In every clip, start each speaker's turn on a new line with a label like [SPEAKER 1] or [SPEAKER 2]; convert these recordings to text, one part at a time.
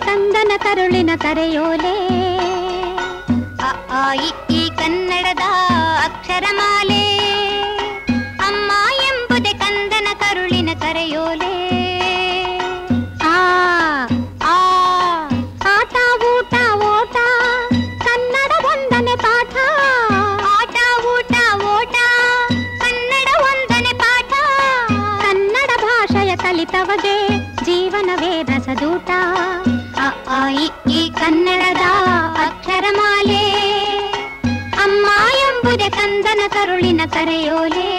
[SPEAKER 1] ಕಂದನ ಕರುಳಿನ ಕರೆಯೋಲೆ
[SPEAKER 2] ಅ, ಆ, ಇ, ಈ ಕನ್ನಡದ ಅಕ್ಷರಮಾಲೆ ಅಮ್ಮ ಎಂಬುದೇ ಕಂದನ ಕರುಳಿನ ಕರೆಯೋಲೆ
[SPEAKER 1] ಆ
[SPEAKER 2] ಆ
[SPEAKER 1] ಆಟ ಊಟ ಓಟ ಕನ್ನಡ ಒಂದನೆ ಪಾಠ
[SPEAKER 2] ಆಟ ಊಟ ಓಟ ಕನ್ನಡ ಒಂದನೆ ಪಾಠ
[SPEAKER 1] ಕನ್ನಡ ಭಾಷೆಯ ಕಲಿತವಗೆ ಜೀವನವೇ ರಸದೂಟ
[SPEAKER 2] ಅ, ಆ, ಇ, ಈ ಕನ್ನಡದ ಅಕ್ಷರಮಾಲೆ ಅಮ್ಮ ಎಂಬುದೇ ಕಂದನ ಕರುಳಿನ ಕರೆಯೋಲೆ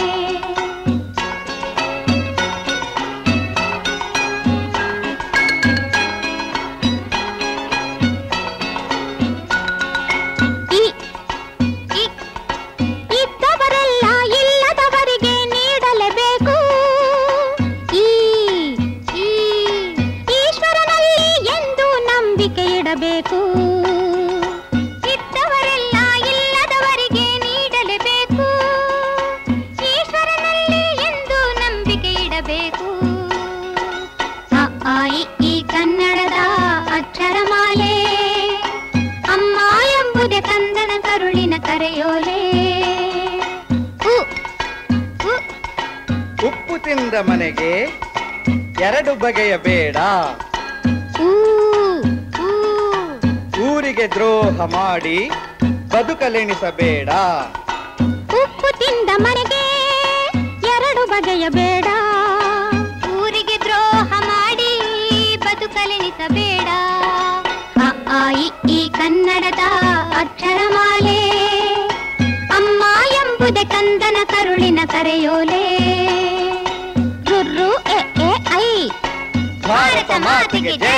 [SPEAKER 1] ಈ
[SPEAKER 2] ಇ,
[SPEAKER 1] ಇದ್ದವರೆಲ್ಲ ಇಲ್ಲದವರಿಗೆ ನೀಡಲೇಬೇಕು ಈ
[SPEAKER 2] ಈ,
[SPEAKER 1] ಈಶ್ವರನಲ್ಲಿ ಎಂದು ನಂಬಿಕೆ ಇಡಬೇಕು
[SPEAKER 2] ಇದ್ದವರೆಲ್ಲ ಇಲ್ಲದವರಿಗೆ ನೀಡಲೇಬೇಕು ಈಶ್ವರನಲ್ಲಿ ಎಂದು ನಂಬಿಕೆ ಇಡಬೇಕು ಅ, ಆ, ಇ, ಈ ಕನ್ನಡದ ಅಕ್ಷರಮಾಲೆ ಅಮ್ಮ ಎಂಬುದೇ ಕಂದನ ಕರುಳಿನ ಕರೆಯೋಲೆ ಉ, ಉ,
[SPEAKER 3] ಉಪ್ಪು ತಿಂದ ಮನೆಗೆ ಎರಡು ಬಗೆಯ ಬೇಡ
[SPEAKER 1] ಊ,
[SPEAKER 2] ಊ,
[SPEAKER 3] ಊರಿಗೆ ದ್ರೋಹ ಮಾಡಿ ಬದುಕಲೆಣಿಸಬೇಡ
[SPEAKER 1] ಉಪ್ಪು ತಿಂದ ಮನೆಗೆ ಎರಡು ಬಗೆಯ ಬೇಡ
[SPEAKER 2] ಊರಿಗೆ ದ್ರೋಹ ಮಾಡಿ ಬದುಕಲೆನಿಸಬೇಡ ಅ, ಆ, ಇ, ಈ ಕನ್ನಡದ ಅಕ್ಷರಮಾಲೆ ಅಮ್ಮ ಎಂಬುದೇ ಕಂದನ ಕರುಳಿನ ಕರೆಯೋಲೆ
[SPEAKER 1] ರುರ್ರು ಎ ಎ ಐ
[SPEAKER 3] ಭಾರತ ಮಾತಿಗೆ ಜೈ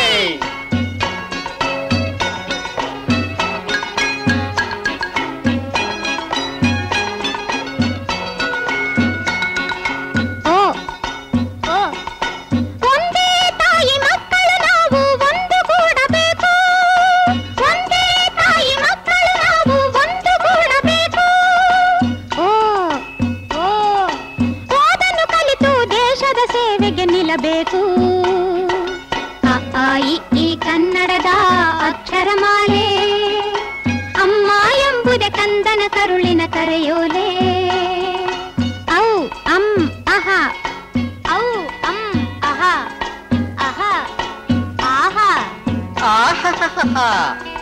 [SPEAKER 1] ಓ
[SPEAKER 2] ಓ
[SPEAKER 1] ಒಂದೇ ತಾಯಿ ಮಕ್ಕಳು ನಾವು ಒಂದು ಕೂಡಬೇಕು ಒಂದೇ ತಾಯಿ ಮಕ್ಕಳು ನಾವು ಒಂದು ಕೂಡಬೇಕು
[SPEAKER 2] ಓ ಓ
[SPEAKER 1] ಓದನ್ನು ಕಲಿತು ದೇಶದ ಸೇವೆಗೆ ನಿಲ್ಲಬೇಕು
[SPEAKER 2] ಅ, ಆ, ಇ, ಈ ಕನ್ನಡದ ಅಕ್ಷರಮಾಲೆ ಅಮ್ಮ ಎಂಬುದೇ ಕಂದನ ಕರುಳಿನ ಕರೆಯೋಲೆ
[SPEAKER 1] ಔ ಅಂ ಅಹ
[SPEAKER 2] ಔ ಅಂ ಅಹ ಅಹ ಆಹ
[SPEAKER 3] ಆಹಾ